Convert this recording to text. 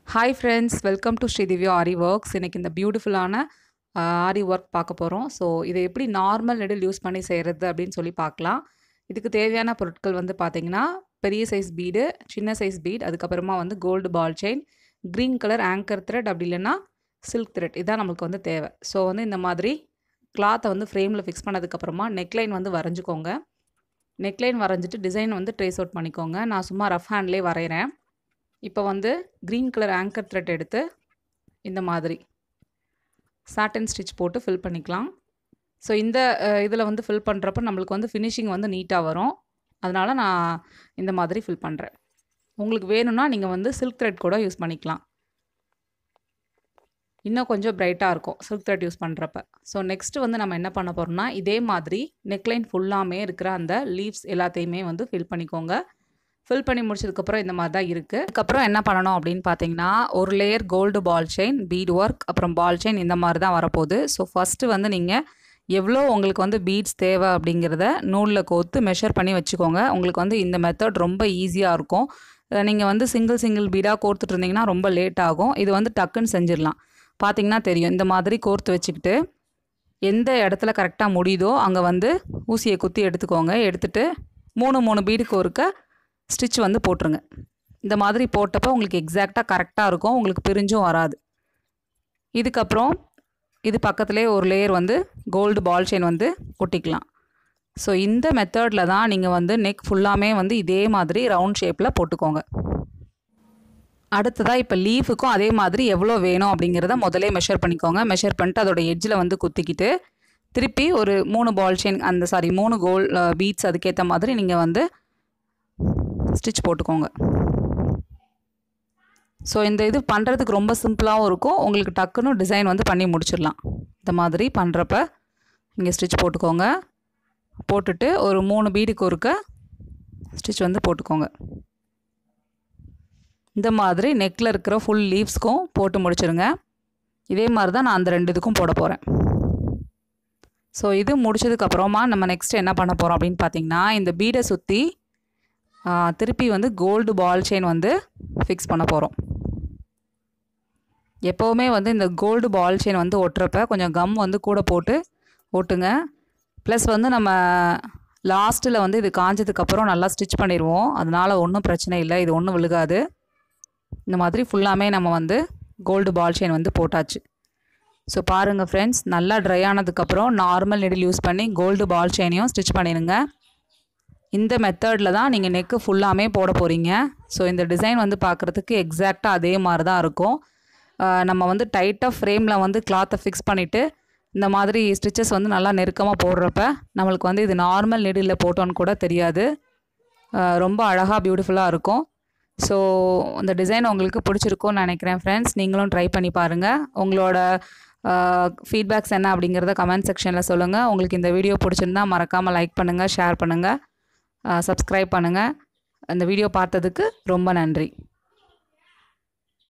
hi friends welcome to Sridivya aari works இன்றைக்கி இந்த பியூட்டிஃபுல்லான ஆரி ஒர்க் பார்க்க போகிறோம் ஸோ இதை எப்படி நார்மல் நெடில் யூஸ் பண்ணி செய்கிறது அப்படின்னு சொல்லி பார்க்கலாம் இதுக்கு தேவையான பொருட்கள் வந்து பார்த்திங்கன்னா பெரிய சைஸ் பீடு சின்ன சைஸ் பீட் அதுக்கப்புறமா வந்து gold ball chain green colour anchor thread அப்படி இல்லைன்னா சில்க் த்ரெட் இதான் நம்மளுக்கு வந்து தேவை ஸோ வந்து இந்த மாதிரி கிளாத்தை வந்து ஃப்ரேமில் ஃபிக்ஸ் பண்ணதுக்கப்புறமா நெக்லைன் வந்து வரைஞ்சிக்கோங்க நெக்லைன் வரைஞ்சிட்டு டிசைன் வந்து ட்ரேஸ் அவுட் பண்ணிக்கோங்க நான் சும்மா ரஃப் ஹேண்ட்லேயே வரைகிறேன் இப்போ வந்து க்ரீன் கலர் ஆங்கர் த்ரெட் எடுத்து இந்த மாதிரி சாட்டன் ஸ்டிச் போட்டு ஃபில் பண்ணிக்கலாம் ஸோ இந்த இதில் வந்து ஃபில் பண்ணுறப்ப நம்மளுக்கு வந்து ஃபினிஷிங் வந்து நீட்டாக வரும் அதனால் நான் இந்த மாதிரி ஃபில் பண்ணுறேன் உங்களுக்கு வேணும்னா நீங்கள் வந்து சில்க் த்ரெட் கூட யூஸ் பண்ணிக்கலாம் இன்னும் கொஞ்சம் பிரைட்டாக இருக்கும் சில்க் த்ரெட் யூஸ் பண்ணுறப்ப ஸோ நெக்ஸ்ட்டு வந்து நம்ம என்ன பண்ண போகிறோம்னா இதே மாதிரி நெக்லைன் ஃபுல்லாமே இருக்கிற அந்த லீவ்ஸ் எல்லாத்தையுமே வந்து ஃபில் பண்ணிக்கோங்க ஃபில் பண்ணி முடிச்சதுக்கப்புறம் இந்த மாதிரி தான் இருக்குது அதுக்கப்புறம் என்ன பண்ணணும் அப்படின்னு பார்த்தீங்கன்னா ஒரு layer gold ball chain bead work அப்புறம் பால் செயின் இந்த மாதிரி தான் வரப்போகுது ஸோ ஃபஸ்ட்டு வந்து நீங்கள் எவ்வளோ உங்களுக்கு வந்து பீட்ஸ் தேவை அப்படிங்கிறத நூலில் கோத்து மெஷர் பண்ணி வச்சுக்கோங்க உங்களுக்கு வந்து இந்த மெத்தட் ரொம்ப ஈஸியாக இருக்கும் நீங்கள் வந்து சிங்கிள் சிங்கிள் பீடாக கோர்த்துட்டு இருந்தீங்கன்னா ரொம்ப லேட் ஆகும் இது வந்து டக்குன்னு செஞ்சிடலாம் பார்த்தீங்கன்னா தெரியும் இந்த மாதிரி கோர்த்து வச்சுக்கிட்டு எந்த இடத்துல கரெக்டாக முடியுதோ அங்கே வந்து ஊசியை குத்தி எடுத்துக்கோங்க எடுத்துகிட்டு மூணு மூணு பீடுக்கு ஒருக்க ஸ்டிச் வந்து போட்டுருங்க இந்த மாதிரி போட்டப்போ உங்களுக்கு எக்ஸாக்டாக கரெக்டாக இருக்கும் உங்களுக்கு பிரிஞ்சும் வராது இதுக்கப்புறம் இது பக்கத்துலேயே ஒரு லேயர் வந்து கோல்டு பால் செயின் வந்து ஒட்டிக்கலாம் ஸோ இந்த மெத்தடில் தான் நீங்கள் வந்து நெக் ஃபுல்லாமே வந்து இதே மாதிரி ரவுண்ட் ஷேப்பில் போட்டுக்கோங்க அடுத்ததாக இப்போ லீஃபுக்கும் அதே மாதிரி எவ்வளோ வேணும் அப்படிங்கிறத முதலே மெஷர் பண்ணிக்கோங்க மெஷர் பண்ணிட்டு அதோட எட்ஜில் வந்து குத்திக்கிட்டு திருப்பி ஒரு மூணு பால் செயின் அந்த சாரி மூணு கோல் பீட்ஸ் அதுக்கேற்ற மாதிரி நீங்கள் வந்து ஸ்டிச் போட்டுக்கோங்க ஸோ இந்த இது பண்ணுறதுக்கு ரொம்ப சிம்பிளாகவும் இருக்கும் உங்களுக்கு டக்குன்னு டிசைன் வந்து பண்ணி முடிச்சிடலாம் இந்த மாதிரி பண்ணுறப்ப நீங்கள் ஸ்டிச் போட்டுக்கோங்க போட்டுட்டு ஒரு மூணு பீடுக்கு ஒருக்க ஸ்டிச் வந்து போட்டுக்கோங்க இந்த மாதிரி நெக்கில் இருக்கிற ஃபுல் லீவ்ஸ்க்கும் போட்டு முடிச்சிருங்க இதே மாதிரி தான் நான் அந்த ரெண்டு இதுக்கும் போட போகிறேன் ஸோ இது முடிச்சதுக்கப்புறமா நம்ம நெக்ஸ்ட் என்ன பண்ண போகிறோம் அப்படின்னு பார்த்தீங்கன்னா இந்த பீடை சுற்றி திருப்பி வந்து கோல்டு பால் செயின் வந்து ஃபிக்ஸ் பண்ண போகிறோம் எப்போவுமே வந்து இந்த கோல்டு பால் செயின் வந்து ஒட்டுறப்ப கொஞ்சம் கம் வந்து கூட போட்டு ஒட்டுங்க ப்ளஸ் வந்து நம்ம லாஸ்ட்டில் வந்து இது காஞ்சதுக்கப்புறம் நல்லா ஸ்டிச் பண்ணிடுவோம் அதனால் ஒன்றும் பிரச்சனை இல்லை இது ஒன்றும் விழுகாது இந்த மாதிரி ஃபுல்லாமே நம்ம வந்து கோல்டு பால் செயின் வந்து போட்டாச்சு ஸோ பாருங்கள் ஃப்ரெண்ட்ஸ் நல்லா ட்ரை ஆனதுக்கப்புறம் நார்மல் நெடில் யூஸ் பண்ணி கோல்டு பால் செயினையும் ஸ்டிச் பண்ணிடுங்க இந்த மெத்தடில் தான் நீங்கள் நெக்கு ஃபுல்லாமே போட போகிறீங்க ஸோ இந்த டிசைன் வந்து பார்க்குறதுக்கு எக்ஸாக்டாக அதே மாதிரி தான் இருக்கும் நம்ம வந்து டைட்டாக ஃப்ரேமில் வந்து கிளாத்தை ஃபிக்ஸ் பண்ணிவிட்டு இந்த மாதிரி ஸ்டிச்சஸ் வந்து நல்லா நெருக்கமாக போடுறப்ப நம்மளுக்கு வந்து இது நார்மல் நெடில் போட்டோன்னு கூட தெரியாது ரொம்ப அழகாக பியூட்டிஃபுல்லாக இருக்கும் ஸோ இந்த டிசைன் உங்களுக்கு பிடிச்சிருக்கும்னு நினைக்கிறேன் ஃப்ரெண்ட்ஸ் நீங்களும் ட்ரை பண்ணி பாருங்கள் உங்களோட ஃபீட்பேக்ஸ் என்ன அப்படிங்கிறத கமெண்ட் செக்ஷனில் சொல்லுங்கள் உங்களுக்கு இந்த வீடியோ பிடிச்சிருந்தா மறக்காமல் லைக் பண்ணுங்கள் ஷேர் பண்ணுங்கள் சப்ஸ்கிரைப் பண்ணுங்கள் அந்த வீடியோ பார்த்ததுக்கு ரொம்ப நன்றி